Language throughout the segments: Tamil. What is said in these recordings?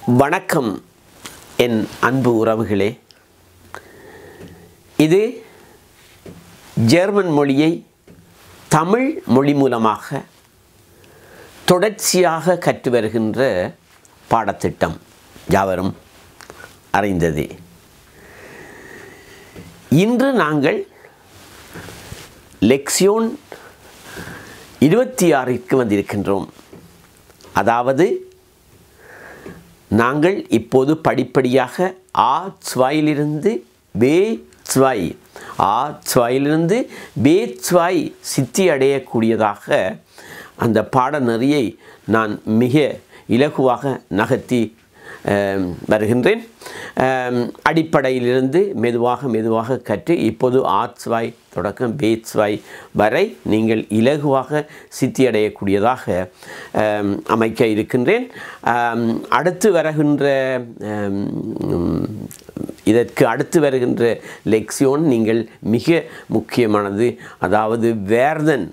வணக்கம் என் அன்பு உறவுகளே இது ஜெர்மன் மொழியை தமிழ் மொழி மூலமாக தொடர்ச்சியாக கற்று வருகின்ற பாடத்திட்டம் யாவரும் அறிந்ததே இன்று நாங்கள் லெக்சியோன் இருபத்தி ஆறிற்கு வந்திருக்கின்றோம் அதாவது நாங்கள் இப்போது படிப்படியாக ஆ ஸ்வாயிலிருந்து பே ஸ்வாய் ஆ ஸ்வாயிலிருந்து பே ஸ்வாய் சித்தி அடையக்கூடியதாக அந்த பாடநெறியை நான் மிக இலகுவாக நகர்த்தி அஹ், வருகின்றேன் அஹ், அடிப்படையிலிருந்து மெதுவாக மெதுவாக கற்று இப்போது ஆத்ஸ்வாய் தொடக்கம் பேத்ஸ்வாய் வரை நீங்கள் இலகுவாக சித்தியடையக்கூடியதாக அஹ், அமைக்க இருக்கின்றேன் அஹ், அடுத்து வருகின்ற அஹ், இதற்கு அடுத்து வருகின்ற லெக்சியோன் நீங்கள் மிக முக்கியமானது அதாவது வேர்தன்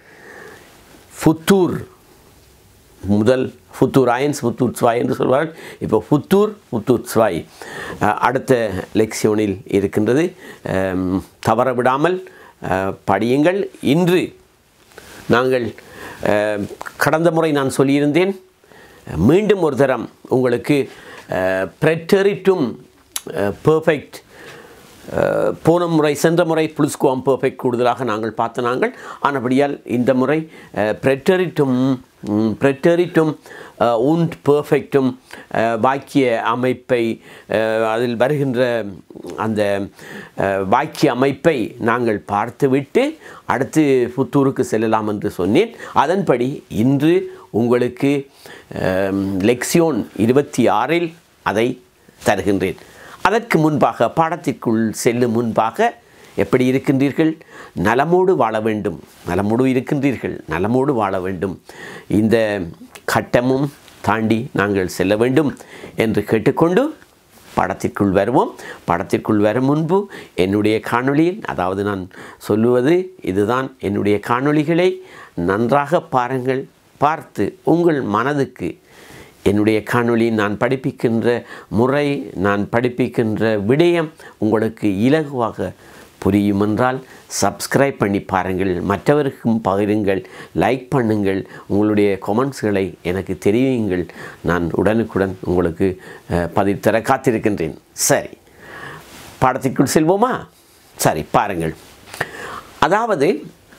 ஃபுத்தூர் முதல் ஃபுத்தூர் அயன்ஸ் ஃபுத்தூர் ஸ்வாய் என்று சொல்வார்கள் இப்போ ஃபுத்தூர் ஃபுத்தூர் ஸ்வாய் அஹ், அடுத்த லெக்சியோனில் இருக்கின்றது அம், தவற விடாமல் அஹ், படியுங்கள் இன்று நாங்கள் அஹ், கடந்த முறை நான் சொல்லியிருந்தேன் மீண்டும் ஒரு தரம் உங்களுக்கு ப்ரெட்டரிட்டும் பெர்ஃபெக்ட் அஹ், போன முறை சென்ற முறை புளுஸ்குவாம் பெர்ஃபெக்ட் கூடுதலாக நாங்கள் பார்த்த நாங்கள் ஆனபடியால் இந்த முறை ப்ரெட்டரிட்டும் ப்ரெட்டரிட்டும் உண்ட் பெர்ஃபெக்டும் வாக்கிய அமைப்பை அஹ், அதில் வருகின்ற அந்த அஹ், வாக்கிய அமைப்பை நாங்கள் பார்த்துவிட்டு அடுத்து புத்தூருக்கு செல்லலாம் என்று சொன்னேன் அதன்படி இன்று உங்களுக்கு அஹ், லெக்சியோன் இருபத்தி ஆறில் அதை தருகின்றேன் அதற்கு முன்பாக பாடத்திற்குள் செல்லும் முன்பாக எப்படி இருக்கின்றீர்கள் நலமோடு வாழ வேண்டும் நலமோடு இருக்கின்றீர்கள் நலமோடு வாழ வேண்டும் இந்த கட்டமும் தாண்டி நாங்கள் செல்ல வேண்டும் என்று கேட்டுக்கொண்டு படத்திற்குள் வருவோம் படத்திற்குள் வரும் முன்பு என்னுடைய காணொளியில் அதாவது நான் சொல்லுவது இதுதான் என்னுடைய காணொளிகளை நன்றாக பாருங்கள் பார்த்து உங்கள் மனதுக்கு என்னுடைய காணொளி நான் படிப்பிக்கின்ற முறை நான் படிப்பிக்கின்ற விடயம் உங்களுக்கு இலகுவாக புரியும் என்றால் சப்ஸ்கிரைப் பண்ணி பாருங்கள் மற்றவருக்கும் பகிருங்கள் லைக் பண்ணுங்கள் உங்களுடைய கொமெண்ட்ஸ்களை எனக்கு தெரிவியுங்கள் நான் உடனுக்குடன் உங்களுக்கு அஹ், பதித்தர காத்திருக்கின்றேன் சரி பாடத்திற்குள் செல்வோமா சரி பாருங்கள் அதாவது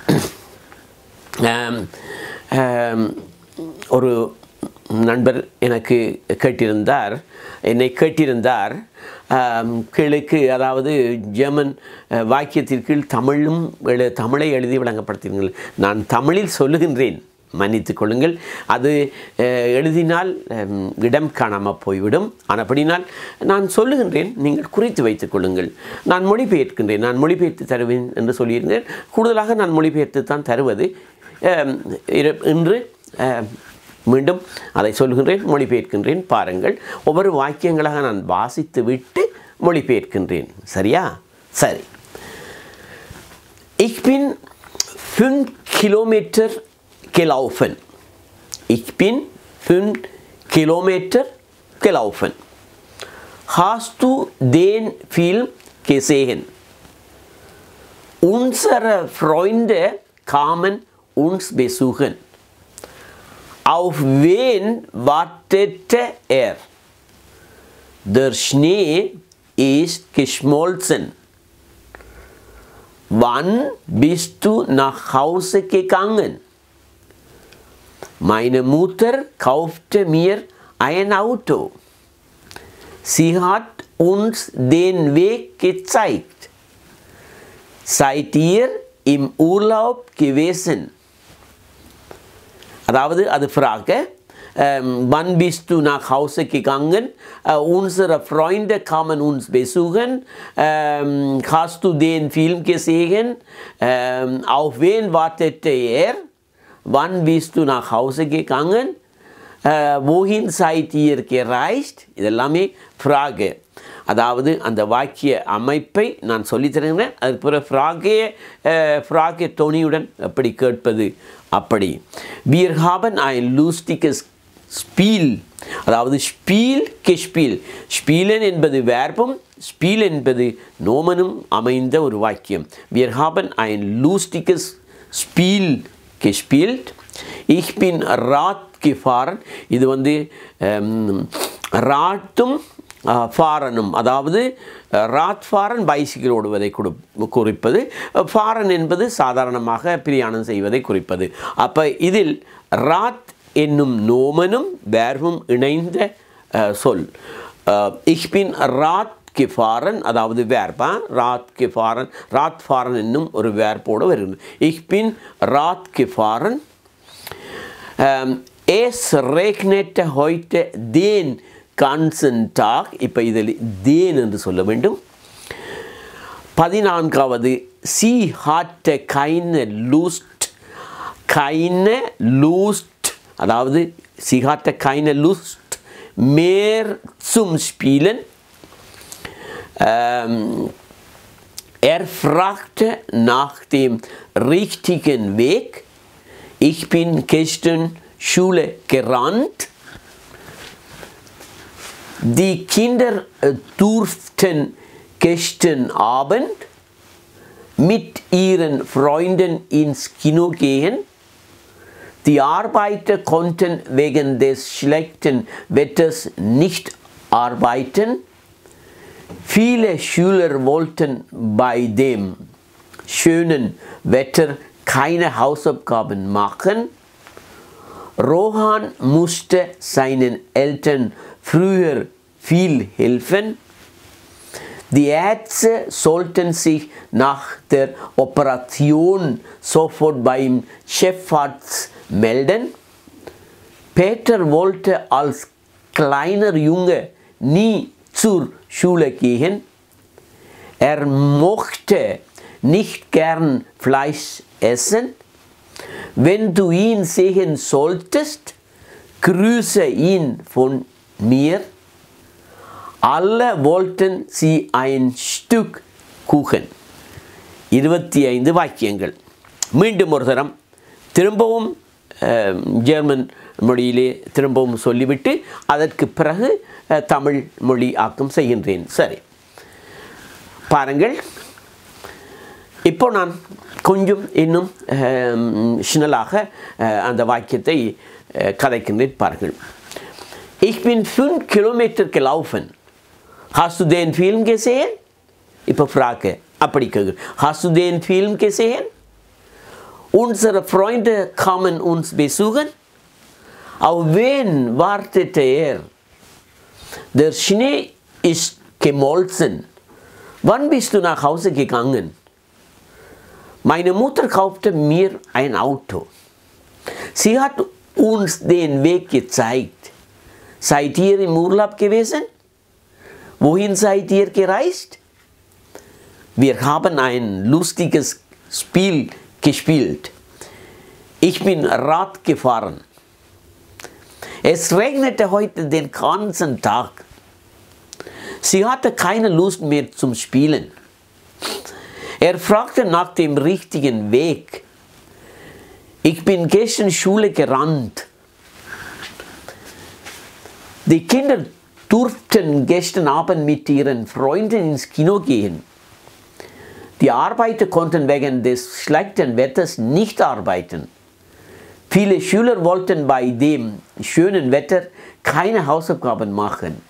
ஆம், ஆம், ஒரு நண்பர் எனக்கு கேட்டிருந்தார் என்னை கேட்டிருந்தார் ஆம், கிழக்கு அதாவது ஜெர்மன் அஹ், வாக்கியத்திற்கு தமிழும் எழு தமிழை எழுதி விளங்கப்படுத்துங்கள் நான் தமிழில் சொல்லுகின்றேன் மன்னித்துக் கொள்ளுங்கள் அது அஹ், எழுதினால் ஹம், இடம் காணாமல் போய்விடும் ஆனப்படினால் நான் சொல்லுகின்றேன் நீங்கள் குறித்து வைத்துக் கொள்ளுங்கள் நான் மொழிபெயர்க்கின்றேன் நான் மொழிபெயர்த்து தருவேன் என்று சொல்லியிருந்தேன் கூடுதலாக நான் மொழிபெயர்த்து தான் தருவது அஹ், இரு- இன்று அஹ், மீண்டும் அதை சொல்கின்றேன் மொழிபெயர்க்கின்றேன் பாருங்கள் ஒவ்வொரு வாக்கியங்களாக நான் வாசித்து விட்டு மொழிபெயர்க்கின்றேன் சரியா சரி Ich bin fünf Kilometer gelaufen. Ich bin fünf Kilometer gelaufen. Hast du den Film gesehen? Unsere Freunde kamen uns besuchen. Auf wen wartete er? Der Schnee ist geschmolzen. Wann bist du nach Hause gegangen? Meine Mutter kaufte mir ein Auto. Sie hat uns den Weg gezeigt. Seid ihr im Urlaub gewesen? அதாவது அது Frage. Ähm, wann bist du nach Hause gegangen? Äh, unsere Freunde kamen uns besuchen. Ähm, hast du den Film gesehen? Ähm, auf wen wartete er? Wann bist du nach Hause gegangen? Äh, wohin seid ihr gereist? இதெல்லாமே Frage. அதாவது அந்த வாக்கிய அமைப்பை நான் சொல்லித் தருகிறேன் அதுக்கு பிறகு ஃப்ராகே ஃப்ராகே தொனியுடன் எப்படி கேட்பது அப்படி wir haben ein lustiges ஸ்பீல் அதாவது ஸ்பீல் கெஷ்பீல் ஸ்பீலன் என்பது வேர்பும் ஸ்பீல் என்பது நோமனும் அமைந்த ஒரு வாக்கியம் wir haben ein lustiges Spiel gespielt ich bin Rad gefahren இது வந்து ähm, ராட்டும் ஃபாரனும் அதாவது ராத் ஃபாரன் பைசிக்கிள் ஓடுவதை கொடு குறிப்பது ஃபாரன் என்பது சாதாரணமாக பிரயாணம் செய்வதை குறிப்பது அப்போ இதில் ராத் என்னும் நோமனும் வேர்வும் இணைந்த அஹ், சொல் அஹ், ich bin ராத் கிஃபாரன் அதாவது வேர்பா ராத் கிஃபாரன் ராத் ஃபாரன் என்னும் ஒரு வேர்போடு வருகிறது ich bin ராத் கிஃபாரன் Ähm, es regnete heute den ganzen Tag இப்போ இதில் den என்று சொல்ல வேண்டும் பதினான்காவது sie hatte keine Lust keine Lust அதாவது sie hatte keine Lust mehr zum Spielen ähm, er fragte nach dem richtigen Weg ich bin gestern Schule gerannt. Die Kinder äh, durften gestern Abend mit ihren Freunden ins Kino gehen. Die Arbeiter konnten wegen des schlechten Wetters nicht arbeiten. Viele Schüler wollten bei dem schönen Wetter keine Hausaufgaben machen. Rohan musste seinen Eltern früher viel helfen. Die Ärzte sollten sich nach der Operation sofort beim Chefarzt melden. Peter wollte als kleiner Junge nie zur Schule gehen. Er mochte nicht gern Fleisch essen. Wenn du ihn sehen solltest, grüße ihn von mir. Alle wollten sie ein Stück Kuchen. இருபத்தி ஐந்து வாக்கியங்கள் மீண்டும் ஒரு தரம் திரும்பவும் அஹ், ஜெர்மன் மொழியிலே திரும்பவும் சொல்லிவிட்டு அதற்கு பிறகு அஹ், தமிழ் மொழி ஆக்கம் செய்கின்றேன் சரி பாருங்கள் இப்போ நான் கொஞ்சம் இன்னும் schnellாக அந்த வாக்கியத்தை அஹ், கதைக்கின்றேன் பாருங்கள் Ich bin fünf Kilometer gelaufen. Hast du den Film gesehen? இப்போ Frage. அப்படி கேட்கு Hast du den Film gesehen? Unsere Freunde kamen uns besuchen. Auf wen wartete er? Der Schnee ist gemolzen. Wann bist du nach Hause gegangen? Meine Mutter kaufte mir ein Auto. Sie hat uns den Weg gezeigt. Seid ihr im Urlaub gewesen? Wohin seid ihr gereist? Wir haben ein lustiges Spiel gespielt. Ich bin Rad gefahren. Es regnete heute den ganzen Tag. Sie hatte keine Lust mehr zum Spielen. Er fragte nach dem richtigen Weg. Ich bin gestern Schule gerannt. Die Kinder durften gestern Abend mit ihren Freunden ins Kino gehen. Die Arbeiter konnten wegen des schlechten Wetters nicht arbeiten. Viele Schüler wollten bei dem schönen Wetter keine Hausaufgaben machen.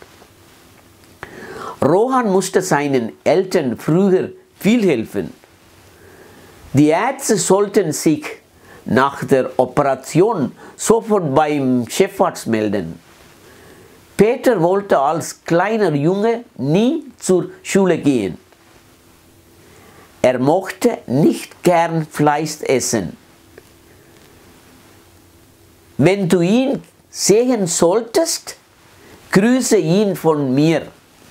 Rohan musste seinen Eltern früher viel helfen. Die Ärzte sollten sich nach der Operation sofort beim Chefarzt melden. Peter wollte als kleiner Junge nie zur Schule gehen. Er mochte nicht gern Fleisch essen. Wenn du ihn sehen solltest, grüße ihn von mir.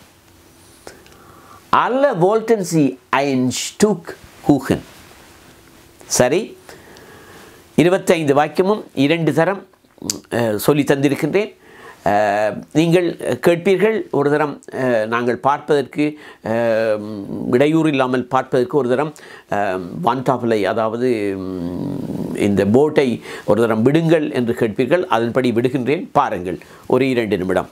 Alle wollten sie ein Stück Kuchen. சரி இருபத்தைந்து வாக்கியமும் இரண்டு தரம் அஹ், சொல்லி தந்திருக்கின்றேன் அஹ், நீங்கள் கேட்பீர்கள் ஒரு தரம் அஹ், நாங்கள் பார்ப்பதற்கு அஹ், இடையூறு இல்லாமல் பார்ப்பதற்கு ஒரு தரம் வான்டாஃபிலை அதாவது ம், இந்த போட்டை ஒரு தரம் விடுங்கள் என்று கேட்பீர்கள் அதன்படி விடுகின்றேன் பாருங்கள் ஒரு இரண்டு நிமிடம்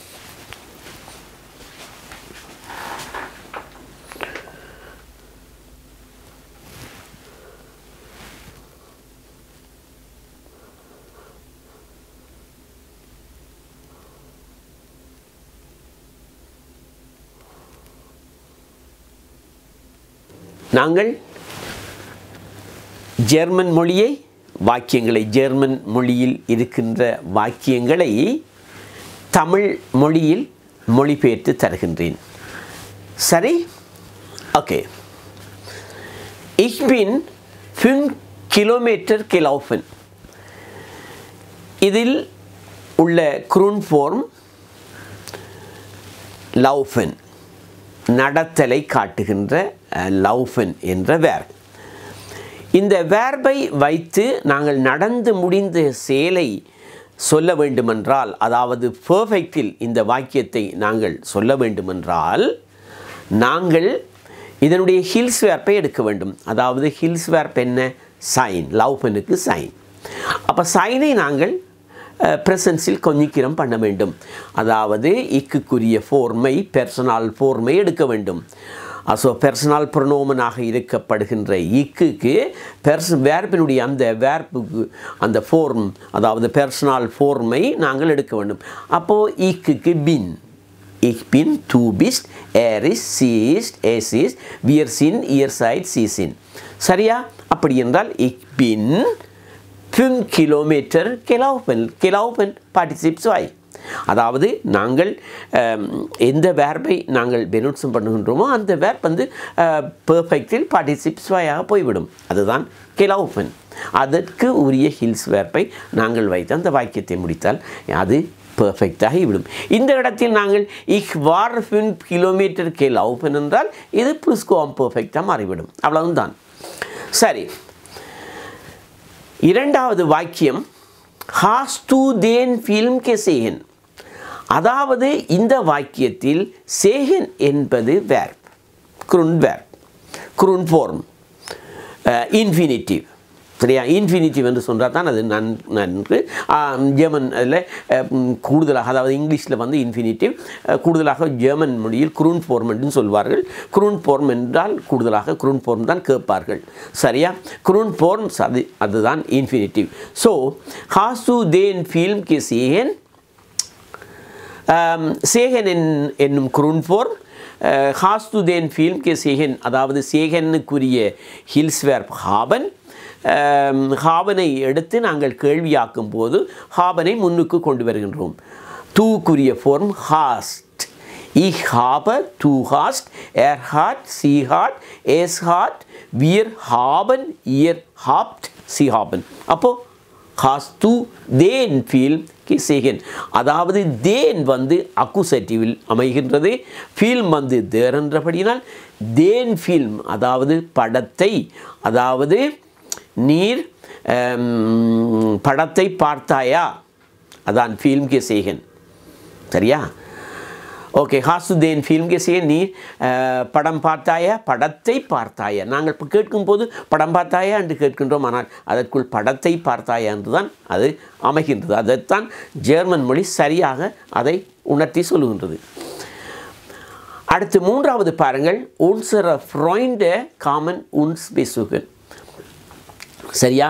நாங்கள் ஜெர்மன் மொழியை வாக்கியங்களை ஜெர்மன் மொழியில் இருக்கின்ற வாக்கியங்களை தமிழ் மொழியில் மொழிபெயர்த்து தருகின்றேன் சரி ஓகே ich bin 5 கிலோமீட்டர் gelaufen இதில் உள்ள குரூன் ஃபார்ம் லவ்ஃபன் நடத்தலை காட்டுகின்ற லவ்ஃபன் என்ற வேர் இந்த வேர்பை வைத்து நாங்கள் நடந்து முடிந்த செயலை சொல்ல வேண்டுமென்றால் அதாவது பெர்ஃபெக்டில் இந்த வாக்கியத்தை நாங்கள் சொல்ல வேண்டுமென்றால் நாங்கள் இதனுடைய ஹில்ஸ் வேர்ப்பை எடுக்க வேண்டும் அதாவது ஹில்ஸ் வேர்ப் என்ன சைன் லவ்ஃபனுக்கு சைன் அப்போ சைனை நாங்கள் ப்ரெசன்ஸில் கொஞ்சிக்கிரம் பண்ண வேண்டும் அதாவது இக்குக்குரிய ஃபோர்மை பெர்சனல் ஃபோர்மை எடுக்க வேண்டும் ஸோ பெர்சனல் ப்ரொனோமனாக இருக்கப்படுகின்ற இக்குக்கு பெர்ஸ் வேர்பினுடைய அந்த வேர்புக்கு அந்த ஃபோர்ம் அதாவது பெர்சனல் ஃபோர்மை நாங்கள் எடுக்க வேண்டும் அப்போது இக்குக்கு பின் Ich bin, du bist, er ist, sie ist, es ist, wir sind, ihr seid, sie sind. சரியா அப்படி என்றால் ich bin 5 கிலோமீட்டர் gelaufen gelaufen partizip 2 அதாவது நாங்கள் எந்த வேர்பை நாங்கள் பெனுட்ஸும் பண்ணுகின்றோமோ அந்த வேர்ப் வந்து பெர்ஃபெக்டில் பார்ட்டிசிப் ஸ்வாயாக போய்விடும் அதுதான் கெலவுஃபன் அதற்கு உரிய ஹில்ஸ் வேர்ப்பை நாங்கள் வைத்து அந்த வாக்கியத்தை முடித்தால் அது பெர்ஃபெக்டாக விடும் இந்த இடத்தில் நாங்கள் இக் வார் ஃபின் கிலோமீட்டர் கே லவ்ஃபன் என்றால் இது ப்ளூஸ்கோம் பெர்ஃபெக்டாக மாறிவிடும் அவ்வளவுதான் சரி இரண்டாவது வாக்கியம் ஹாஸ் டு தேன் ஃபில்ம் கே சேகன் அதாவது இந்த வாக்கியத்தில் சேகன் என்பது வேர்ப் குருன் வேர்ப் குருன் ஃபார்ம் இன்ஃபினிட்டிவ் சரியா இன்ஃபினிட்டிவ் என்று சொன்னால் தான் அது நன் நன்கு ஜெர்மன் அதில் கூடுதலாக அதாவது இங்கிலீஷில் வந்து இன்ஃபினிட்டிவ் கூடுதலாக ஜெர்மன் மொழியில் குரூன் ஃபார்ம் என்று சொல்வார்கள் குரூன் ஃபார்ம் என்றால் கூடுதலாக குரூன் ஃபார்ம் தான் கேட்பார்கள் சரியா குரூன் ஃபார்ம்ஸ் அது அதுதான் இன்ஃபினிட்டிவ் ஸோ ஹாசு தேன் ஃபில்ம் கே சேகன் சேகன் என் என்னும் குரூன் ஃபார்ம் ஹாஸ்து தேன் ஃபில்ம் கே சேகன் அதாவது சேகனுக்குரிய ஹில்ஸ்வேர் ஹாபன் ஹாபனை எடுத்து நாங்கள் கேள்வியாக்கும் போது ஹாபனை முன்னுக்கு கொண்டு வருகின்றோம் தூக்குரிய ஃபார்ம் ஹாஸ்ட் Ich habe, du hast, er hat, sie hat, es hat, wir haben, ihr habt, sie haben. அப்போ hast du den Film gesehen அதாவது தேன் வந்து அக்குசேட்டிவில் அமைகின்றது ஃபில்ம் வந்து தேர் என்றபடியினால் தேன் ஃபில்ம் அதாவது படத்தை அதாவது நீர் படத்தை பார்த்தாயா அதான் ஃபில்ம் கே சேகன் சரியா ஓகே ஹாசுதேன் ஃபில்ம் கே சேகன் நீ படம் பார்த்தாயா படத்தை பார்த்தாயா நாங்கள் இப்போ கேட்கும்போது படம் பார்த்தாயா என்று கேட்கின்றோம் ஆனால் அதற்குள் படத்தை பார்த்தாயா என்று தான் அது அமைகின்றது அதைத்தான் ஜெர்மன் மொழி சரியாக அதை உணர்த்தி சொல்லுகின்றது அடுத்து மூன்றாவது பாருங்கள் உன்சர ஃப்ராய்ண்ட காமன் உன்ஸ் பெசுகன் சரியா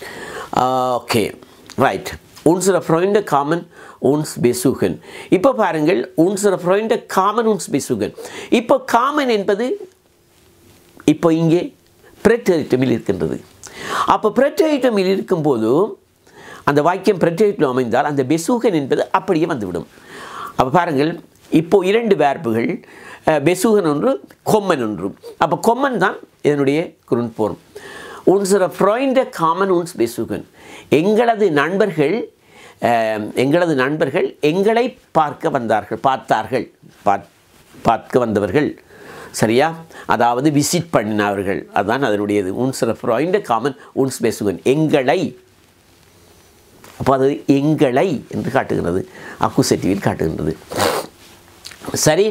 ஓகே ரைட் உன்சர ஃப்ராய்ண்ட காமன் உன்ஸ் பெசுகன் இப்போ பாருங்கள் உன்சர ஃப்ராய்ண்ட காமன் உன்ஸ் பெசுகன் இப்போ காமன் என்பது இப்போ இங்கே பிரெட்டரிட்டமில் இருக்கின்றது அப்போ பிரெட்டரிட்டமில் இருக்கும்போது அந்த வாக்கியம் பிரெட்டரிட்டம் அமைந்தால் அந்த பெசுகன் என்பது அப்படியே வந்துவிடும் அப்போ பாருங்கள் இப்போ இரண்டு வேர்புகள் பெசுகன் ஒன்று கொம்மன் ஒன்று அப்போ கொம்மன் தான் இதனுடைய குருன் போர்ம் உன்சர ஃப்ராய்ண்ட காமன் உன்ஸ் பெசுகன் எங்களது நண்பர்கள் எங்களது நண்பர்கள் எங்களை பார்க்க வந்தார்கள் பார்த்தார்கள் பார்க்க வந்தவர்கள் சரியா அதாவது விசிட் பண்ணினவர்கள் அதுதான் அதனுடையது உன்சர ஃப்ராய்ண்ட காமன் உன்ஸ் பெசுகன் எங்களை அப்போ அது எங்களை என்று காட்டுகிறது அக்குசெட்டிவில் காட்டுகின்றது சரி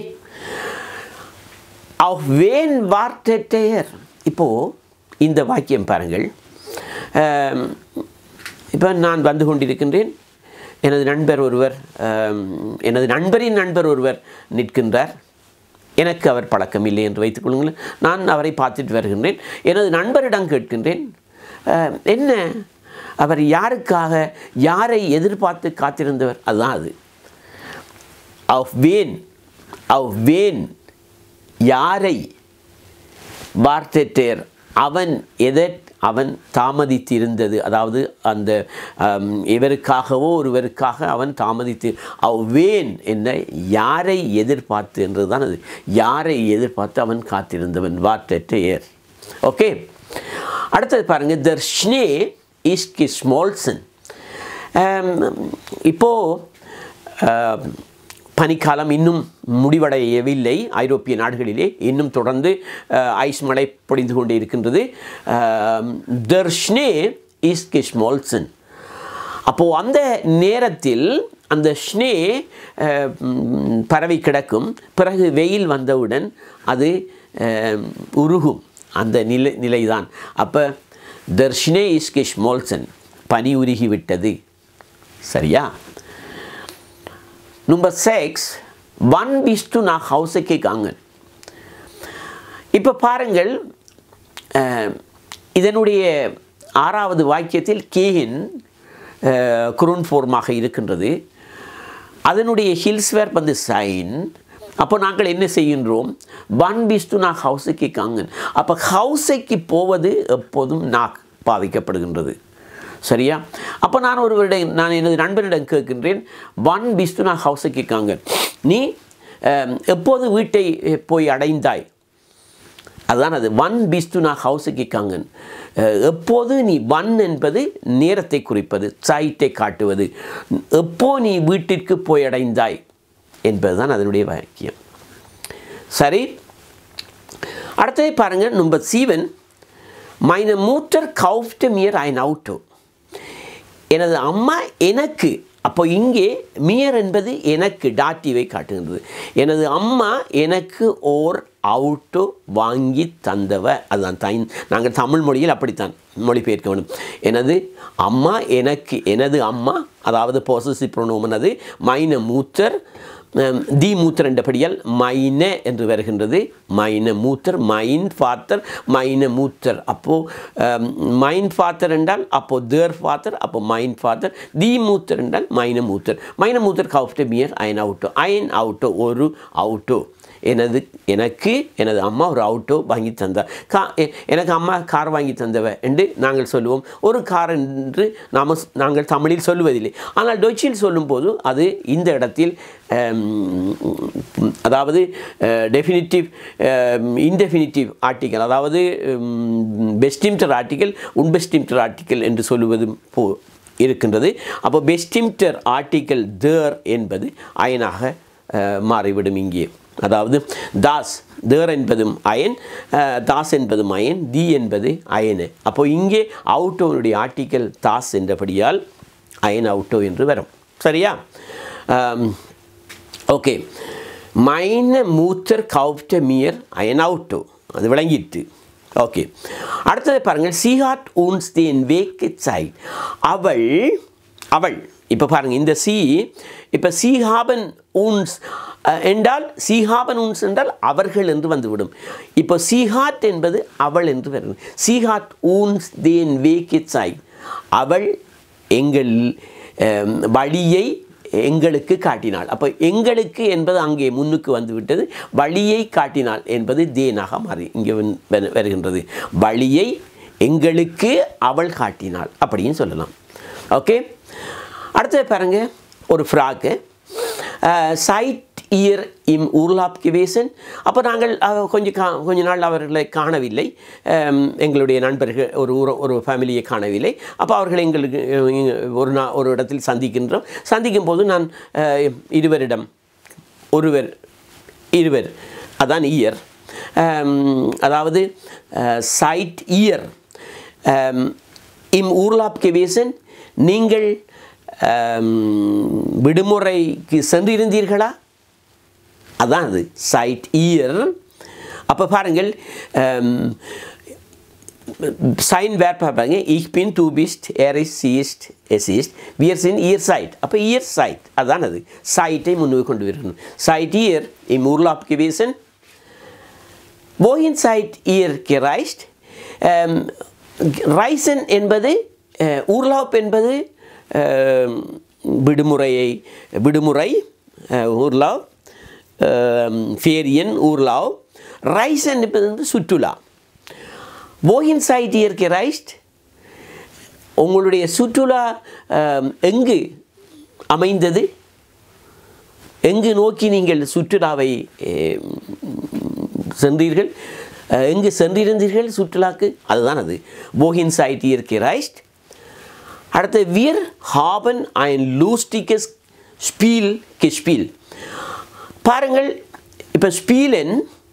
auf wen wartet er இப்போது இந்த வாக்கியம் பாருங்கள் இப்போ நான் வந்து கொண்டிருக்கின்றேன் எனது நண்பர் ஒருவர் ஆம், எனது நண்பரின் நண்பர் ஒருவர் நிற்கின்றார் எனக்கு அவர் பழக்கம் இல்லை என்று வைத்துக் கொள்ளுங்கள் நான் அவரை பார்த்துட்டு வருகின்றேன் எனது நண்பரிடம் கேட்கின்றேன் "அஹ், என்ன அவர் யாருக்காக யாரை எதிர்பார்த்து காத்திருந்தவர் அதுதான் அது auf wen auf wen யாரை வார்த்தேர் அவன் எதை அவன் தாமதித்திருந்தது அதாவது அந்த ஆம், இவருக்காகவோ ஒருவருக்காக அவன் தாமதித்து அவ்வேன் என்ன யாரை எதிர்பார்த்து என்றுதான் அது யாரை எதிர்பார்த்து அவன் காத்திருந்தவன் வார்த்தேர் ஓகே அடுத்தது பாருங்க தர்ஷ்னே இஸ்கி ஸ்மால்சன் இப்போது பனிக்காலம் இன்னும் முடிவடையவில்லை ஐரோப்பிய நாடுகளிலே இன்னும் தொடர்ந்து அஹ், ஐஸ் மழை பொழிந்து கொண்டே இருக்கின்றது தர்ஷ்னே இஸ் கிஷ்மோல்சன் அப்போது அந்த நேரத்தில் அந்த ஸ்னே அஹ், ம், பரவி கிடக்கும் பிறகு வெயில் வந்தவுடன் அது அஹ், உருகும் அந்த நிலை நிலைதான் அப்போ தர்ஷ்னே இஸ் கிஷ்மோல்சன் பனி உருகிவிட்டது சரியா Nummer 6, wann bist du nach Hause gegangen? இப்போ பாருங்கள் அஹ், இதனுடைய ஆறாவது வாக்கியத்தில் கேயின் குருன் ஃபோர்மாக இருக்கின்றது அதனுடைய ஹில்ஸ்வேர் வந்து சைன் அப்போ நாங்கள் என்ன செய்கின்றோம் ஒன் பிஸ்டு நான் ஹவுஸுக்கு காங்கன் அப்போ ஹவுஸைக்கு போவது எப்போதும் நாக் பாவிக்கப்படுகின்றது சரியா அப்போ நான் ஒருவரிடம் நான் எனது நண்பனிடம் கேட்கின்றேன் ஒன் பிஸ்டு நான் ஹவுஸுக்கு காங்கன் நீ அஹ், எப்போது வீட்டை அஹ், போய் அடைந்தாய் அதுதான் அது ஒன் பிஸ்டு நான் ஹவுஸுக்கு காங்கன் எப்போது நீ ஒன் என்பது நேரத்தை குறிப்பது சைட்டை காட்டுவது எப்போ நீ வீட்டிற்கு போய் அடைந்தாய் என்பதுதான் அதனுடைய வாக்கியம் சரி அடுத்ததை பாருங்கள் நம்பர் சீவன் மைன மூட்டர் கவுஃப்ட் மியர் ஐன் அவுட்டோ எனது அம்மா எனக்கு அப்போ இங்கே மியர் என்பது எனக்கு டாட்டிவை காட்டுகின்றது எனது அம்மா எனக்கு ஓர் அவுட்டோ வாங்கி தந்தவ அதுதான் தை நாங்கள் தமிழ் மொழியில் அப்படித்தான் மொழிபெயர்க்க வேண்டும் எனது அம்மா எனக்கு எனது அம்மா அதாவது பொசசிவ் ப்ரொனோமன் அது மைன மூத்தர் அம், தி மூத்தர் என்றபடியால் மைன என்று வருகின்றது மைன மூத்தர் மைன் ஃபாத்தர் மைன மூத்தர் அப்போது மைன் ஃபாத்தர் என்றால் அப்போது தேர் ஃபாத்தர் அப்போ மைன் ஃபாத்தர் தி மூத்தர் என்றால் மைன மூத்தர் மைன மூத்தர் கவுஃப்ட் மியர் அயன் அவுட்டோ அயன் அவுட்டோ ஒரு அவுட்டோ எனது எனக்கு எனது அம்மா ஒரு அவுட்டோ வாங்கி தந்தார் கா எ- எனக்கு அம்மா கார் வாங்கி தந்தவ என்று நாங்கள் சொல்லுவோம் ஒரு கார் என்று நாம் நாங்கள் தமிழில் சொல்லுவதில்லை ஆனால் டொச்சில் சொல்லும்போது அது இந்த இடத்தில் ஆம், அதாவது டெஃபினிட்டிவ் இன்டெஃபினிட்டிவ் ஆர்டிக்கல் அதாவது பெஸ்டிம்டர் ஆர்டிக்கல் உன்பெஸ்டிம்டர் ஆர்டிக்கல் என்று சொல்லுவது போ இருக்கின்றது அப்போ பெஸ்டிம்டர் ஆர்டிக்கல் தேர் என்பது அயனாக அஹ், மாறிவிடும் இங்கே அதாவது தாஸ் தேர் என்பதும் அயன் அஹ், தாஸ் என்பதும் அயன் தி என்பது அயனு அப்போ இங்கே அவுட்டோனுடைய ஆர்டிக்கல் தாஸ் என்றபடியால் அயன் அவுட்டோ என்று வரும் சரியா ஓகே மைன மூத்தர் கவுப்ட மியர் அயன் அவுட்டோ அது விளங்கிட்டு ஓகே அடுத்தது பாருங்கள் சீஹாட் ஊன்ஸ் தேன் வேக்கு சைட் அவள் அவள் இப்போ பாருங்கள் இந்த சி இப்போ சீஹாபன் ஊன்ஸ் அஹ், என்றால் சீஹாபன் ஊன்ஸ் என்றால் அவர்கள் என்று வந்துவிடும் இப்போ சீஹாட் என்பது அவள் என்று வரும் சீஹாட் ஊன்ஸ் தேன் வேக்கு சைட் அவள் எங்கள் அஹ், வழியை எங்களுக்கு காட்டினாள் அப்போ எங்களுக்கு என்பது அங்கே முன்னுக்கு வந்து விட்டது வழியை காட்டினாள் என்பது தேனாக மாறி இங்கே வந்து- வரு- வருகின்றது வழியை எங்களுக்கு அவள் காட்டினாள் அப்படின்னு சொல்லலாம் ஓகே அடுத்தது பாருங்க ஒரு ஃப்ராக்கு சைட் இயர் இம் ஊர்லாப் கிவேசன் அப்போ நாங்கள் அஹ், கொஞ்சம் கா கொஞ்ச நாள் அவர்களை காணவில்லை அம், எங்களுடைய நண்பர்கள் ஒரு ஊர ஒரு ஃபேமிலியை காணவில்லை அப்போ அவர்கள் எங்களுக்கு அஹ், ஒரு நா ஒரு இடத்தில் சந்திக்கின்றோம் சந்திக்கும் போது நான் அஹ், இருவரிடம் ஒருவர் இருவர் அதான் இயர் அதாவது சைட் இயர் இம் ஊர்லாப் கெவேசன் நீங்கள் அம், விடுமுறைக்கு சென்றிருந்தீர்களா அதான் அது சைட் இயர் அப்போ பாருங்கள் அம், சைன் வேர் பார்ப்பாங்க ich bin du bist er ist sie ist es ist wir sind ihr seid அப்போ ihr seid அதான் அது சைட்டை முன்னுக்கு கொண்டு வரணும் seid ihr im Urlaub gewesen wohin seid ihr gereist ähm, reisen என்பது äh, Urlaub என்பது äh, விடுமுறையை விடுமுறை äh, Urlaub äh, Ferien Urlaub Reisen என்பது வந்து சுற்றுலா wohin seid ihr gereist உங்களுடைய சுற்றுலா ஆம், எங்கு அமைந்தது எங்கு நோக்கி நீங்கள் சுற்றுலாவை ஏம், சென்றீர்கள் அஹ், எங்கு சென்றிருந்தீர்கள் சுற்றுலாக்கு அதுதான் அது wohin seid ihr gereist அடுத்து wir haben ein lustiges Spiel gespielt பாருங்கள் இப்போ ஸ்பீலன்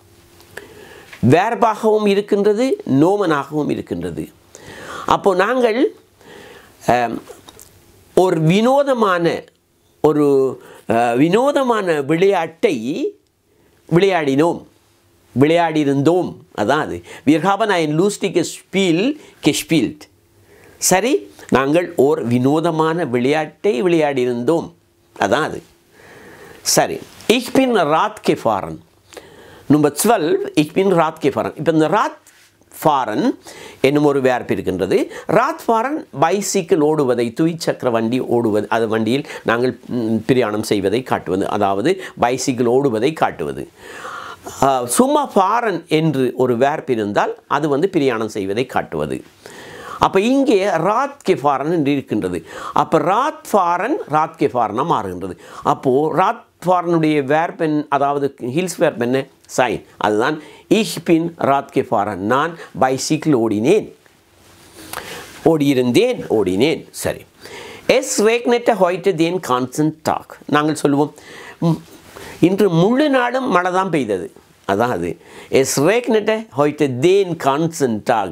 வேர்பாகவும் இருக்கின்றது நோமனாகவும் இருக்கின்றது அப்போ நாங்கள் ஆம், ஒரு வினோதமான ஒரு அஹ், வினோதமான விளையாட்டை விளையாடினோம் விளையாடியிருந்தோம் அதான் அது wir haben ein lustiges Spiel gespielt சரி நாங்கள் ஓர் வினோதமான விளையாட்டை விளையாடியிருந்தோம் அதான் அது சரி ich bin Rad gefahren number twelve ich bin Rad gefahren இப்போ இந்த ராத் ஃபாரன் என்னும் ஒரு வேர்ப் இருக்கின்றது ராத் ஃபாரன் பைசிக்கிள் ஓடுவதை துவிச்சக்கர வண்டி ஓடுவது அது வண்டியில் நாங்கள் ம், பிரயாணம் செய்வதை காட்டுவது அதாவது பைசிக்கிள் ஓடுவதை காட்டுவது ஆ, சும்மா ஃபாரன் என்று ஒரு வேர்ப் இருந்தால் அது வந்து பிரயாணம் செய்வதை காட்டுவது அப்போ இங்கே ராத் கெஃபாரன் என்று இருக்கின்றது அப்போ ராத் ஃபாரன் ராத் கெஃபாரனாக மாறுகின்றது அப்போது ராத் ஃபாரனுடைய வேர்பென் அதாவது ஹில்ஸ் வேர்ப் என்ன சைன் அதுதான் ich பின் ராத் கெஃபாரன் நான் பைசிக்கிள் ஓடினேன் ஓடியிருந்தேன் ஓடினேன் சரி எஸ் ரேக்னெட்ட ஹொய்ட்டு தேன் கான்சன்ட் டாக் நாங்கள் சொல்லுவோம் ம், இன்று முழு நாளும் மழை தான் பெய்தது அதான் அது எஸ் ரேக்னெட்ட ஹொய்ட்டு தேன் கான்சன்ட் டாக்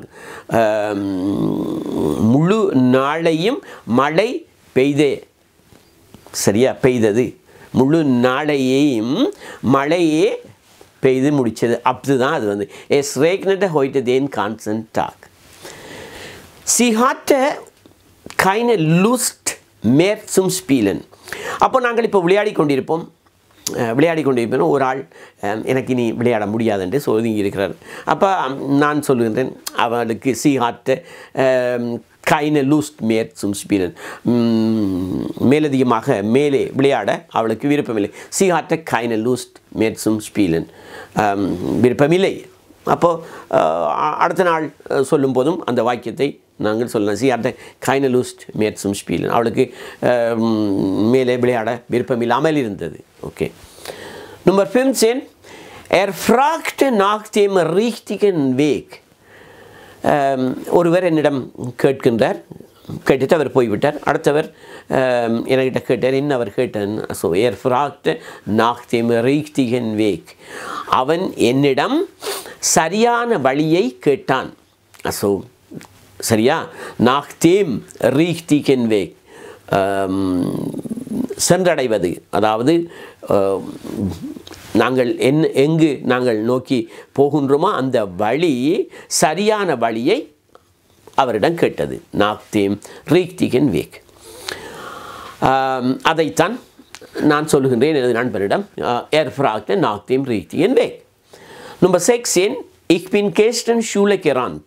முழு நாளையும் மழை பெய்தே சரியா பெய்தது முழு நாளையையும் மழையே பெய்து முடிச்சது அப்படிதான் அது வந்து எஸ் ரேக்னெட்ட ஹொய்ட்டு தேன் கான்சன்ட் டாக் Sie hatte keine Lust mehr zum Spielen. அப்போ நாங்கள் இப்போ விளையாடி கொண்டிருப்போம் அஹ், விளையாடி கொண்டிருப்போம் ஒரு ஆள் அஹ், எனக்கு இனி விளையாட முடியாது என்று சொல்லி இருக்கிறார் அப்போ நான் சொல்லுகின்றேன் அவளுக்கு சி ஹாட்ட கைன லூஸ்ட் மேர் சும் ஸ்பீலன் மேலதிகமாக மேலே விளையாட அவளுக்கு விருப்பமில்லை சி ஹாட்ட கைன லூஸ்ட் மேர் சும் ஸ்பீலன் விருப்பமில்லை அப்போது அடுத்த நாள் அஹ், சொல்லும் போதும் அந்த வாக்கியத்தை நாங்கள் சொல்லலாம் சி அட்ட கைனலூஸ்ட் மேட்ஸும் ஸ்பீலன் அவளுக்கு அஹ், ம், மேலே விளையாட விருப்பம் இல்லாமல் இருந்தது okay number 15 er fragte nach dem richtigen Weg ஆம், ஒருவர் என்னிடம் கேட்கின்றார் கேட்டுட்டு அவர் போய்விட்டார் அடுத்தவர் ஆம், என்கிட்ட கேட்டார் என்ன அவர் கேட்டான் ஸோ ஏர் ஃப்ராக்ட் நாக் தேம் ரீக்திகன் வேக் அவன் என்னிடம் சரியான வழியை கேட்டான் ஸோ சரியா நாக் தேம் ரீக்திகன் வேக் சென்றடைவது அதாவது ஆம், நாங்கள் என் எங்கு நாங்கள் நோக்கி போகின்றோமோ அந்த வழி சரியான வழியை அவரிடம் கேட்டது நாக்தேம் ரீக்திகன் வேக் ஆம், அதைத்தான் நான் சொல்லுகின்றேன் எனது நண்பரிடம் ஏர் ஃப்ராக்ட் நாக்தேம் ரீக்திகன் வேக் நம்பர் சிக்ஸின் ich bin gestern Schule gerannt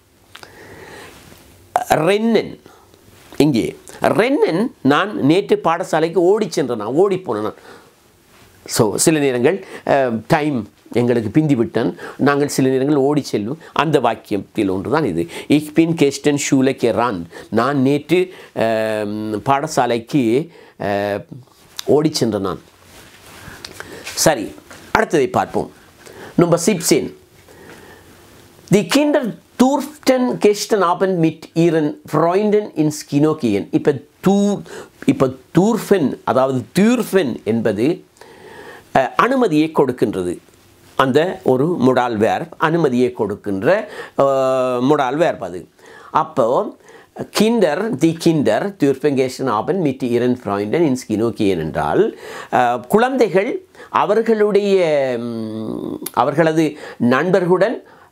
ரென்னன் இங்கே ரென்னன் நான் நேற்று பாடசாலைக்கு ஓடி சென்றேன் நான் ஓடி போனேன் நான் ஸோ சில நேரங்கள் டைம் எங்களுக்கு பிந்தி விட்டான் நாங்கள் சில நேரங்கள் ஓடி செல்லும் அந்த வாக்கியத்தில் ஒன்று தான் இது ich bin gestern Schule gerannt நான் நேற்று அஹ், பாடசாலைக்கு அஹ், ஓடி சென்றேன் நான் சரி அடுத்ததை பார்ப்போம் நம்பர் சிப்சேன் Die Kinder durften gestern Abend mit ihren Freunden ins Kino gehen. இப்போ தூ இப்போ தூர்ஃபன் அதாவது தூர்ஃபன் என்பது அஹ், அனுமதியை கொடுக்கின்றது அந்த ஒரு முடால் வேர் அனுமதியை கொடுக்கின்ற அஹ், முடால் வேர்ப் அது அப்போ கிண்டர் தி கிண்டர் தூர்பெங்கேஷன் ஆபன் மிட் இரண் ஃப்ராய்டன் இன்ஸ் கினோக்கியன் என்றால் அஹ், குழந்தைகள் அவர்களுடைய ம், அவர்களது நண்பர்களுடன்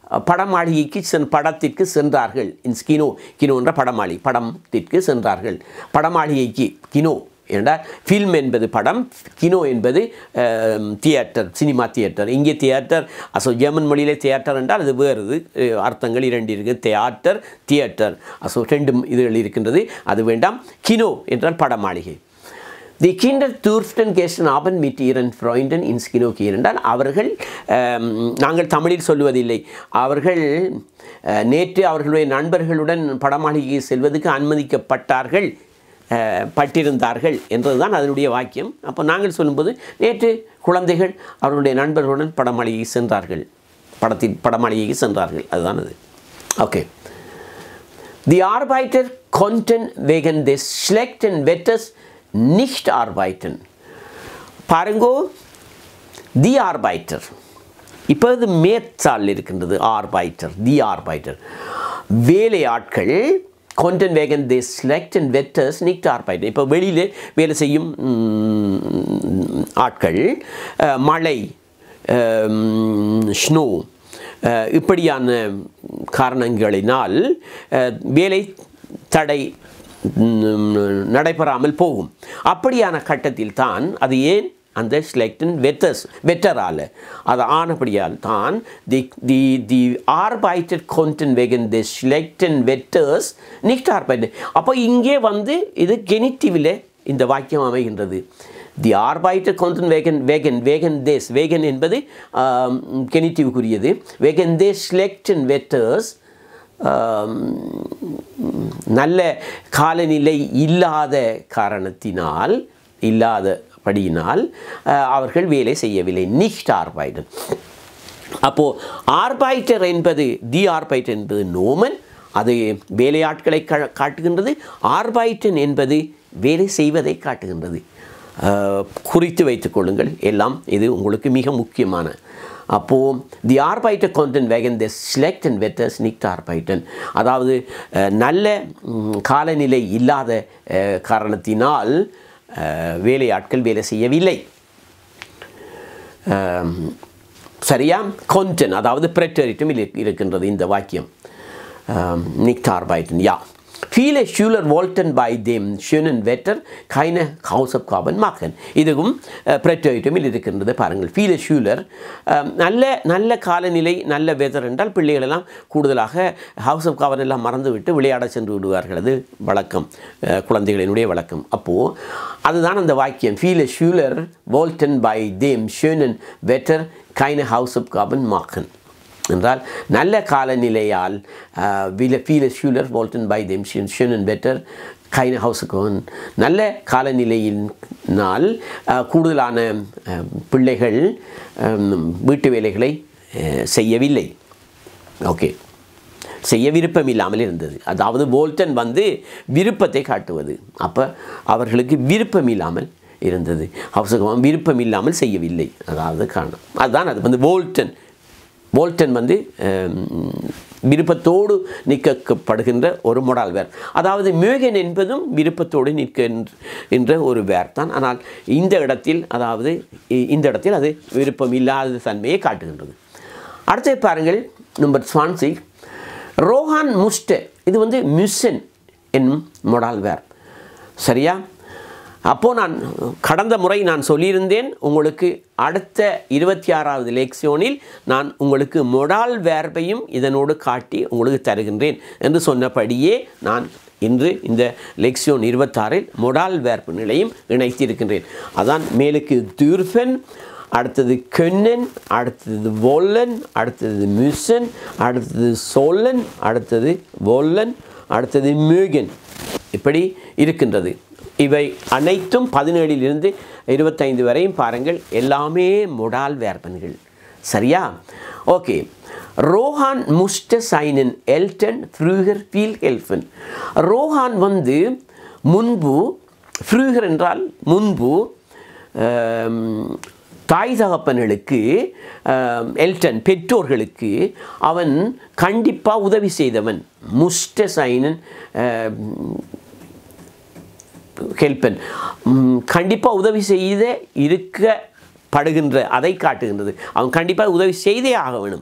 படமாளிகைக்கு சென் படத்திற்கு சென்றார்கள் இன்ஸ் கினோ கினோ என்ற படமாளி படத்திற்கு சென்றார்கள் படமாளிகைக்கு கினோ என்றால் ஃபில்ம் என்பது படம் கினோ என்பது தியேட்டர் சினிமா தியேட்டர் இங்கே தியேட்டர் அசோ ஜெர்மன் மொழியிலே தியேட்டர் என்றால் அது வேறு அஹ், அர்த்தங்கள் இரண்டு இருக்குது தியேட்டர் தியேட்டர் அசோ ரெண்டும் இதுகள் இருக்கின்றது அது வேண்டாம் கினோ என்றால் படமாளிகை தி கிண்டர் தூர்ஃப்டன் கேஸ்டன் ஆபன் மிட் ஈரன் ஃப்ராய்டன் இன்ஸ்கினோக்கி என்றால் அவர்கள் அம், நாங்கள் தமிழில் சொல்லுவதில்லை அவர்கள் அஹ், நேற்று அவர்களுடைய நண்பர்களுடன் படமாளிகைக்கு செல்வதற்கு அனுமதிக்கப்பட்டார்கள் அஹ், பட்டிருந்தார்கள் என்றதுதான் அதனுடைய வாக்கியம் அப்போ நாங்கள் சொல்லும்போது நேற்று குழந்தைகள் அவர்களுடைய நண்பர்களுடன் படமாளிகைக்கு சென்றார்கள் படத்தின் படமாளிகைக்கு சென்றார்கள் அதுதான் அது okay Die Arbeiter konnten wegen des schlechten Wetters nicht arbeiten. பாருங்கோ தி ஆர்பைட்டர் இப்போ இது மேற்சால் இருக்கின்றது ஆர்பைட்டர் தி ஆர்பைட்டர் வேலையாட்கள் கொண்டன் வேகன் தி ஸ்லெக்ட் அண்ட் வெட்டர்ஸ் நிக்ட் ஆர்பைட்டர் இப்போ வெளியில் வேலை செய்யும் ம், ஆட்கள் அஹ், மழை ஸ்னோ அஹ், இப்படியான காரணங்களினால் அஹ், வேலை தடை ம், நடைபெறாமல் போகும் அப்படியான கட்டத்தில் தான் அது ஏன் அந்த ஸ்லெக்டன் வெட்டர்ஸ் வெட்டரால் அது ஆனபடியால் தான் தி தி தி ஆர்பைட்டர் கொண்டன் வெகன் தி ஸ்லெக்டன் வெட்டர்ஸ் நிக்ட் ஆர்பைட்டர் அப்போ இங்கே வந்து இது கெனிட்டிவில் இந்த வாக்கியம் அமைகின்றது தி ஆர்பைட்டர் கொண்டன் வேகன் வேகன் வேகன் தேஸ் வேகன் என்பது கெனிட்டிவுக்குரியது வேகன் தேஸ் ஸ்லெக்டன் வெட்டர்ஸ் நல்ல காலநிலை இல்லாத காரணத்தினால் இல்லாதபடியினால் அஹ், அவர்கள் வேலை செய்யவில்லை நிஷ்ட் ஆர்பைடன் அப்போது ஆர்பைட்டர் என்பது தி ஆர்பைட்டர் என்பது நோமன் அது வேலையாட்களை கா- காட்டுகின்றது ஆர்பைட்டன் என்பது வேலை செய்வதை காட்டுகின்றது அஹ், குறித்து வைத்துக் கொள்ளுங்கள் எல்லாம் இது உங்களுக்கு மிக முக்கியமான அப்போது தி ஆர்பைட்டர் கான்டென்ட் வேகன் தி ஸ்லெக்ட் அண்ட் வெட்டர்ஸ் நிக்ட் ஆர்பைட்டன் அதாவது அஹ், நல்ல ம், காலநிலை இல்லாத அஹ், காரணத்தினால் அஹ், வேலையாட்கள் வேலை செய்யவில்லை ஆம், சரியா கொன்டன் அதாவது பிரெட்டரிட்டும் இருக்கின்றது இந்த வாக்கியம் nicht arbeiten, ja. Viele Schüler wollten bei dem schönen Wetter keine Hausaufgaben machen. இதுவும் பிரட்டோயிட்டமில் இருக்கின்றது பாருங்கள் viele Schüler அஹ், நல்ல நல்ல காலநிலை நல்ல வெதர் என்றால் பிள்ளைகள் எல்லாம் கூடுதலாக ஹவுஸ் ஆஃப் கவர் எல்லாம் மறந்துவிட்டு விளையாட சென்று விடுவார்கள் அது வழக்கம் அஹ், குழந்தைகளினுடைய வழக்கம் அப்போது அதுதான் அந்த வாக்கியம் viele Schüler wollten bei dem schönen Wetter keine Hausaufgaben machen என்றால் நல்ல காலநிலையால் அஹ், வில viele Schüler wollten bei dem schön- schönen Wetter keine Hausaufgaben நல்ல காலநிலையினால் அஹ், கூடுதலான அஹ், பிள்ளைகள் அஹ், வீட்டு வேலைகளை அஹ், செய்யவில்லை ஓகே செய்ய விருப்பம் இல்லாமல் இருந்தது அதாவது போல்டன் வந்து விருப்பத்தை காட்டுவது அப்போ அவர்களுக்கு விருப்பம் இல்லாமல் இருந்தது ஹவுசகம் விருப்பம் இல்லாமல் செய்யவில்லை அதாவது காரணம் அதுதான் அது வந்து போல்டன் போல்டன் வந்து அம், விருப்பத்தோடு நிற்கப்படுகின்ற ஒரு மொடால் வேர் அதாவது மேகன் என்பதும் விருப்பத்தோடு நிற்கின்ற ஒரு வேர் தான் ஆனால் இந்த இடத்தில் அதாவது இ- இந்த இடத்தில் அது விருப்பம் இல்லாத தன்மையை காட்டுகின்றது அடுத்து பாருங்கள் நம்பர் ஸ்வான்சி ரோஹான் முஸ்ட இது வந்து மிஷன் என்னும் மொடால் வேர் சரியா அப்போது நான் கடந்த முறை நான் சொல்லியிருந்தேன் உங்களுக்கு அடுத்த இருபத்தி ஆறாவது லெக்சியோனில் நான் உங்களுக்கு மொடால் வேர்பையும் இதனோடு காட்டி உங்களுக்கு தருகின்றேன் என்று சொன்னபடியே நான் இன்று இந்த லெக்சியோன் இருபத்தாறில் மொடால் வேர்பு நிலையும் இணைத்திருக்கின்றேன் அதான் மேலுக்கு தூர்ஃபன் அடுத்தது கென்னன் அடுத்தது wollen அடுத்தது müssen அடுத்தது sollen அடுத்தது wollen அடுத்தது mögen இப்படி இருக்கின்றது இவை அனைத்தும் பதினேழிலிருந்து இருபத்தைந்து வரையும் பாருங்கள் எல்லாமே மொடால் வேர்பன்கள் சரியா ஓகே ரோஹான் முஸ்ட சைனன் எல்டன் ஃப்ரூகர் ஃபீல் ஹெல்ஃபன் ரோஹான் வந்து முன்பு ஃப்ரூகர் என்றால் முன்பு ஆம், தாய் தகப்பன்களுக்கு ஆம், எல்டன் பெற்றோர்களுக்கு அவன் கண்டிப்பாக உதவி செய்தவன் முஸ்ட சைனன் ஆம், ஹெல்பன் கண்டிப்பாக உதவி செய்த இருக்கப்படுகின்ற அதை காட்டுகின்றது அவன் கண்டிப்பாக உதவி செய்தே ஆக வேணும்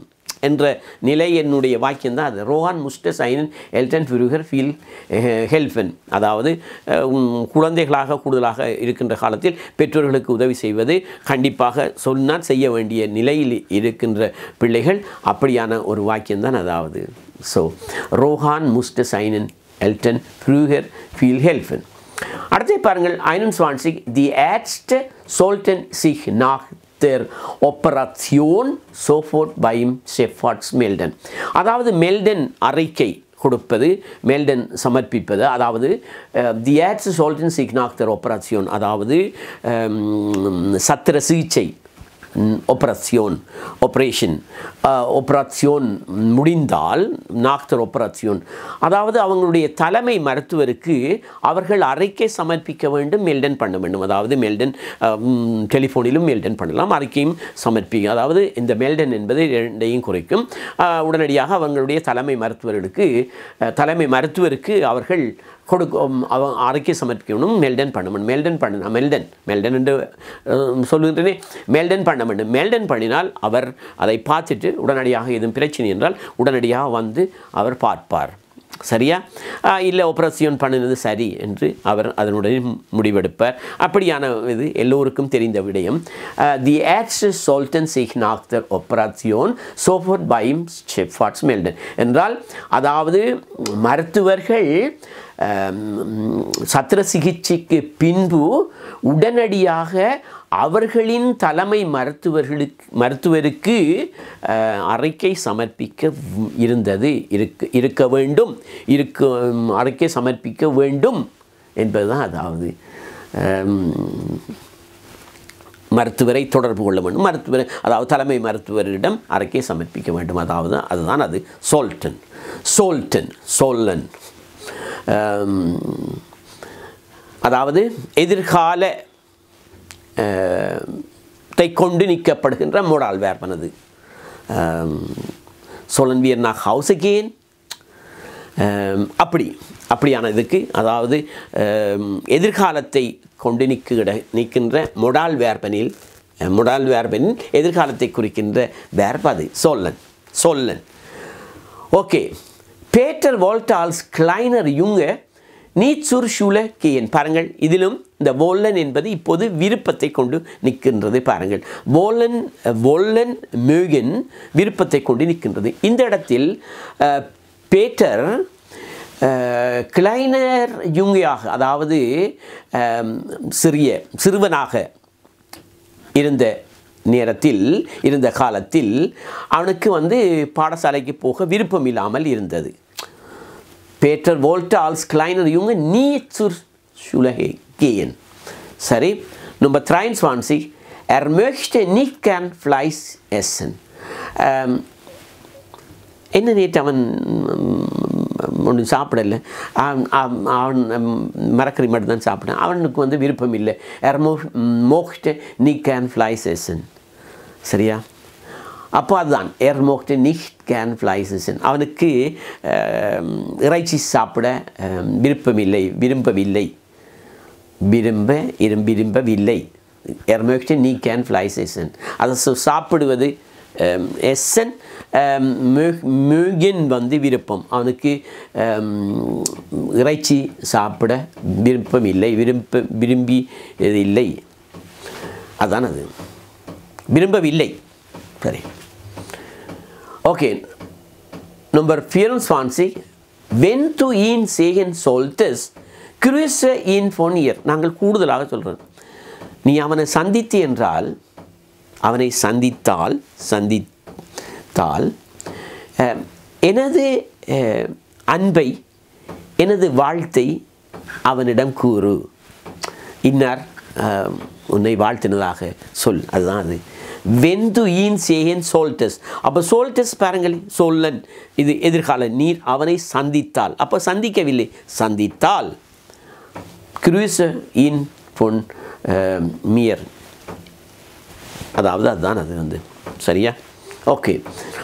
என்ற நிலை என்னுடைய வாக்கியம் தான் அது ரோஹான் முஸ்ட சைனன் எல்டன் ஃபிருகர் ஃபீல் ஹெல்ஃபன் அதாவது அஹ், உம், குழந்தைகளாக கூடுதலாக இருக்கின்ற காலத்தில் பெற்றோர்களுக்கு உதவி செய்வது கண்டிப்பாக சொன்னால் செய்ய வேண்டிய நிலையில் இருக்கின்ற பிள்ளைகள் அப்படியான ஒரு வாக்கியம் தான் அதாவது ஸோ ரோஹான் முஸ்ட சைனன் எல்டன் ஃப்ரூகர் ஃபீல் ஹெல்ஃபன் அடுத்து பாருங்கள் ஐனன் ஸ்வான்சிக் தி ஆட்ஸ்ட் சோல்டன் சிக் நாக் தேர் ஒப்பரேஷன் சோஃபோர்ட் பைம் ஷெஃபார்ட்ஸ் மெல்டன் அதாவது மெல்டன் அறிக்கை கொடுப்பது மெல்டன் சமர்ப்பிப்பது அதாவது தி ஆட்ஸ் சோல்டன் சிக்னாக் தேர் ஒப்பரேஷன் அதாவது அம், சத்திர சிகிச்சை ஒப்பரேஷன் ஆப்ரேஷன் ஆப்ரேஷன் முடிந்தால் நாக்தர் ஆப்ரேஷன் அதாவது அவங்களுடைய தலைமை மருத்துவருக்கு அவர்கள் அறிக்கை சமர்ப்பிக்க வேண்டும் மெல்டன் பண்ண வேண்டும் அதாவது மெல்டன் டெலிஃபோனிலும் மெல்டன் பண்ணலாம் அறிக்கையும் சமர்ப்பிக்க அதாவது இந்த மெல்டன் என்பது இரண்டையும் குறைக்கும் அஹ், உடனடியாக அவங்களுடைய தலைமை மருத்துவர்களுக்கு அஹ், தலைமை மருத்துவருக்கு அவர்கள் கொடுக்கும் அவன் அறிக்கை சமர்ப்பிக்கணும் மெல்டன் பண்ண வேண்டும் மெல்டன் பண்ண மெல்டன் மெல்டன் என்று அஹ், சொல்லுகின்றனே மெல்டன் பண்ண வேண்டும் மெல்டன் பண்ணினால் அவர் அதை பார்த்துட்டு உடனடியாக எதுவும் பிரச்சனை என்றால் உடனடியாக வந்து அவர் பார்ப்பார் சரியா இல்லை ஆப்ரேஷன் பண்ணினது சரி என்று அவர் அதனுடைய முடிவெடுப்பார் அப்படியான இது எல்லோருக்கும் தெரிந்த விடயம் தி ஆட்ஸ் சோல்டன் சிக் நாக்தர் ஆப்ரேஷன் சோஃபோர்ட் பைம் ஷெஃபார்ட்ஸ் மெல்டன் என்றால் அதாவது மருத்துவர்கள் ஆம், சத்திர சிகிச்சைக்கு பின்பு உடனடியாக அவர்களின் தலைமை மருத்துவர்களுக்கு மருத்துவருக்கு அஹ், அறிக்கை சமர்ப்பிக்க வ- இருந்தது இருக்க இருக்க வேண்டும் இருக்க அறிக்கை சமர்ப்பிக்க வேண்டும் என்பதுதான் அதாவது ஆம், மருத்துவரை தொடர்பு கொள்ள வேண்டும் மருத்துவர் அதாவது தலைமை மருத்துவரிடம் அறிக்கை சமர்ப்பிக்க வேண்டும் அதாவது அதுதான் அது சோல்டன் சோல்டன் சோல்லன் ஆம், அதாவது எதிர்கால அஹ், த்தை கொண்டு நிற்கப்படுகின்ற மோடால் வேர்பனது சோழன் வியர் nach Hause gehen ஆம், அப்படி அப்படியான இதுக்கு அதாவது ஆம், எதிர்காலத்தை கொண்டு நிற்கிற நிற்கின்ற மொடால் வேர்பனில் மொடால் வேர்பனின் எதிர்காலத்தை குறிக்கின்ற வேர்பு அது சொல்லன் சொல்லன் ஓகே பேட்டர் வால்டால்ஸ் கிளைனர் யுங்க நீச்சுர் ஷூல கேன் பாருங்கள் இதிலும் இந்த வோல்லன் என்பது இப்போது விருப்பத்தை கொண்டு நிற்கின்றது பாருங்கள் வோலன் வோல்லன் மியூகன் விருப்பத்தை கொண்டு நிற்கின்றது இந்த இடத்தில் அஹ், பேட்டர் அஹ், கிளைனர் யுங்கியாக அதாவது அஹ், சிறிய சிறுவனாக இருந்த நேரத்தில் இருந்த காலத்தில் அவனுக்கு வந்து பாடசாலைக்கு போக விருப்பம் இல்லாமல் இருந்தது பேட்டர் வோல்டால்ஸ் கிளைனர் யுங்க நீ சுர் சுலகே gehen சரி Nummer 23 er möchte nicht gern Fleisch essen ähm, என்ன நேற்று அவன் ஒன்றும் சாப்பிடல அவன் அவன் அவன் மரக்கறி மட்டும் தான் சாப்பிட்டான் அவனுக்கு வந்து விருப்பம் இல்லை er mo- mochte nicht gern Fleisch essen சரியா அப்போ அதுதான் er mochte nicht gern Fleisch essen அவனுக்கு ஆம், இறைச்சி சாப்பிட ஆம், விருப்பமில்லை விரும்பவில்லை விரும்ப இரும் விரும்பவில்லை er möchte nie gern Fleisch essen அதை சு- சாப்பிடுவது ஆம், எஸ்ஸன் ஆம், mög- mögen வந்து விருப்பம் அவனுக்கு ஆம், இறைச்சி சாப்பிட விருப்பம் இல்லை விரும்ப விரும்பி இது இல்லை அதான் அது விரும்பவில்லை சரி okay Nummer 24. Wenn du ihn sehen solltest, grüße ihn von ihr. நாங்கள் கூடுதலாக சொல்கிறோம் நீ அவனை சந்தித்து என்றால் அவனை சந்தித்தால் சந்தித்தால் அஹ், எனது அஹ், அன்பை எனது வாழ்த்தை அவனிடம் கூறு இன்னார் அஹ், உன்னை வாழ்த்தினதாக சொல் அதுதான் அது வெந்து ஈன் சேகன் சோல்டஸ் அப்போ சோல்டஸ் பாருங்கள் சொல்லன் இது எதிர்கால நீர் அவனை சந்தித்தால் அப்போ சந்திக்கவில்லை சந்தித்தால் கிருச இன் பொன் மியர் அதாவது அதுதான் அது வந்து சரியா ஓகே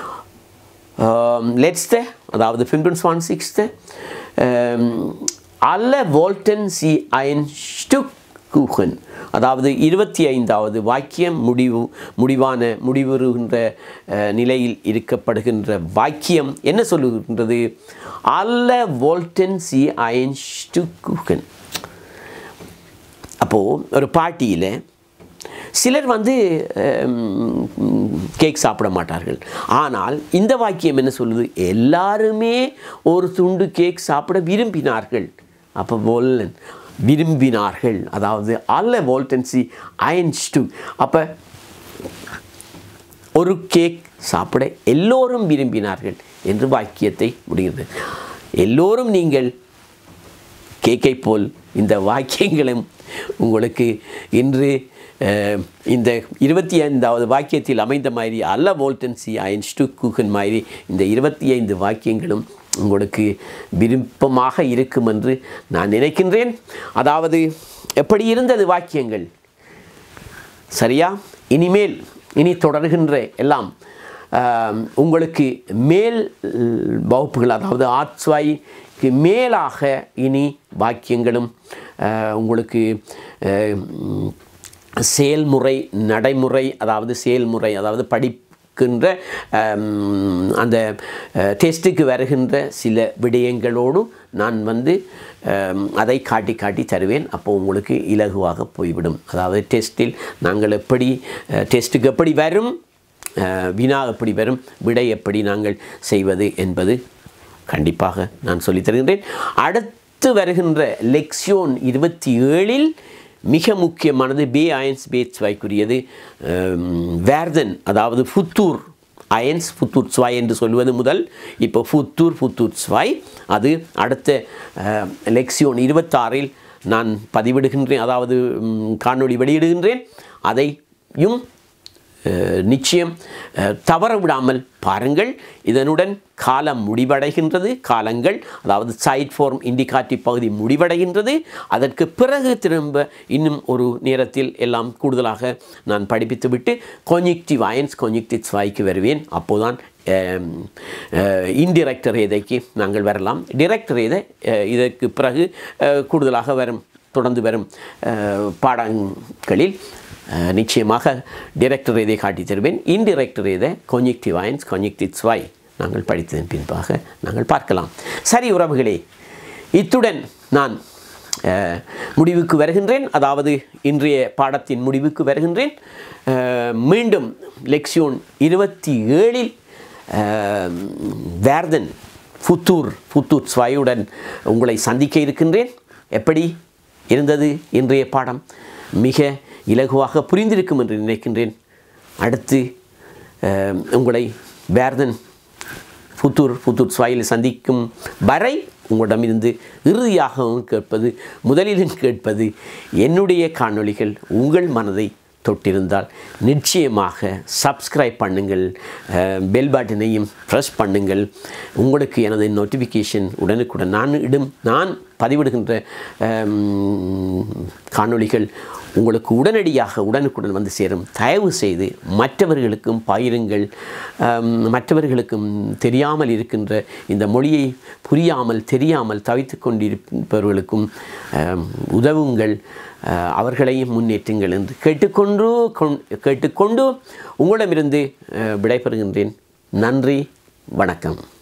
லெட்ஸ்த அதாவது ஃபிஃப்டின் ஒன் சிக்ஸ்த்து alle wollten sie ein Stück குஹன் அதாவது இருபத்தி ஐந்தாவது வாக்கியம் முடிவு முடிவான முடிவுறுகின்ற அஹ், நிலையில் இருக்கப்படுகின்ற வாக்கியம் என்ன சொல்லுகின்றது அல்ல வோல்டன் சி ஐன்ஸ்டு குஹன் அப்போது ஒரு பார்ட்டியில் சிலர் வந்து கேக் சாப்பிட மாட்டார்கள் ஆனால் இந்த வாக்கியம் என்ன சொல்லுது எல்லாருமே ஒரு துண்டு கேக் சாப்பிட விரும்பினார்கள் அப்போ வோல்லன் விரும்பினார்கள் அதாவது அல்ல வோல்டன்சி ஐன்ஸ்டு அப்போ ஒரு கேக் சாப்பிட எல்லோரும் விரும்பினார்கள் என்று வாக்கியத்தை முடிகிறது எல்லோரும் நீங்கள் கேக்கை போல் இந்த வாக்கியங்களும் உங்களுக்கு இன்று அஹ், இந்த இருபத்தி ஐந்தாவது வாக்கியத்தில் அமைந்த மாதிரி அல்ல வோல்டன்சி ஐன்ஸ்டு கூகன் மாதிரி இந்த இருபத்தி ஐந்து வாக்கியங்களும் உங்களுக்கு விருப்பமாக இருக்கும் என்று நான் நினைக்கின்றேன் அதாவது எப்படி இருந்தது வாக்கியங்கள் சரியா இனிமேல் இனி தொடர்கின்ற எல்லாம் ஆம், உங்களுக்கு மேல் வகுப்புகள் அதாவது ஆத்ஸ்வாய்க்கு மேலாக இனி வாக்கியங்களும் ஆ, உங்களுக்கு ஆ, ம், செயல்முறை நடைமுறை அதாவது செயல்முறை அதாவது படிக்கின்ற ஆம், அந்த டெஸ்ட்டுக்கு வருகின்ற சில விடயங்களோடு நான் வந்து ஆம், அதை காட்டி காட்டி தருவேன் அப்போ உங்களுக்கு இலகுவாக போய்விடும் அதாவது டெஸ்ட்டில் நாங்கள் எப்படி டெஸ்ட்டுக்கு எப்படி வரும் அஹ், வினா எப்படி வரும் விடை எப்படி நாங்கள் செய்வது என்பது கண்டிப்பாக நான் சொல்லித் தருகின்றேன் அடுத்து வருகின்ற லெக்சியோன் இருபத்தி ஏழில் மிக முக்கியமானது பே அயன்ஸ் பேட்ஸ்வாய்க்குரியது வேர்தன் அதாவது புத்தூர் அயன்ஸ் புத்தூர் ஸ்வாய் என்று சொல்வது முதல் இப்போ புத்தூர் புத்தூர் ஸ்வாய் அது அடுத்த அஹ், லெக்சியோன் இருபத்தாறில் நான் பதிவிடுகின்றேன் அதாவது ம், காணொளி வெளியிடுகின்றேன் அதையும் அஹ், நிச்சயம் அஹ், தவற விடாமல் பாருங்கள் இதனுடன் காலம் முடிவடைகின்றது காலங்கள் அதாவது சைட் ஃபார்ம் இண்டிகாட்டிவ் பகுதி முடிவடைகின்றது அதற்கு பிறகு திரும்ப இன்னும் ஒரு நேரத்தில் எல்லாம் கூடுதலாக நான் படிப்பித்துவிட்டு கொஞ்சிக்டிவ் அயன்ஸ் கொஞ்சிக்டிவ் ஸ்வாய்க்கு வருவேன் அப்போதான் இன்டிரெக்டர் ஏதைக்கு நாங்கள் வரலாம் டிரெக்டர் ஏதை அஹ், இதற்கு பிறகு அஹ், கூடுதலாக வரும் தொடர்ந்து வரும் அஹ், பாடங்களில் அஹ், நிச்சயமாக டிரெக்டர் இதை காட்டி தருவேன் இன்டிரெக்டர் இதை கொஞ்சிக்டிவ் அயன்ஸ் கொஞ்சிக்டிவ் ஸ்வாய் நாங்கள் படித்ததன் பின்பாக நாங்கள் பார்க்கலாம் சரி உறவுகளே இத்துடன் நான் அஹ், முடிவுக்கு வருகின்றேன் அதாவது இன்றைய பாடத்தின் முடிவுக்கு வருகின்றேன் அஹ், மீண்டும் லெக்சியோன் இருபத்தி ஏழில் வேர்தன் புத்தூர் புத்தூர் ஸ்வாயுடன் உங்களை சந்திக்க இருக்கின்றேன் எப்படி இருந்தது இன்றைய பாடம் மிக இலகுவாக புரிந்திருக்கும் என்று நினைக்கின்றேன் அடுத்து அஹ், உங்களை வேர்தன் புத்தூர் புத்தூர் ஸ்வாயில் சந்திக்கும் வரை உங்களிடமிருந்து இறுதியாகவும் கேட்பது முதலிலும் கேட்பது என்னுடைய காணொளிகள் உங்கள் மனதை தொட்டிருந்தால் நிச்சயமாக சப்ஸ்கிரைப் பண்ணுங்கள் பெல் பட்டனையும் ப்ரெஸ் பண்ணுங்கள் உங்களுக்கு எனது நோட்டிஃபிகேஷன் உடனுக்குடன் நான் இடும் நான் பதிவிடுகின்ற அம், காணொளிகள் உங்களுக்கு உடனடியாக உடனுக்குடன் வந்து சேரும் தயவு செய்து மற்றவர்களுக்கும் பகிருங்கள் அம், மற்றவர்களுக்கும் தெரியாமல் இருக்கின்ற இந்த மொழியை புரியாமல் தெரியாமல் தவித்து கொண்டிருப்பவர்களுக்கும் அம், உதவுங்கள் அஹ், அவர்களையும் முன்னேற்றுங்கள் என்று கேட்டுக்கொண்டு கொண்- கேட்டுக்கொண்டு உங்களிடமிருந்து அஹ், விடைபெறுகின்றேன் நன்றி வணக்கம்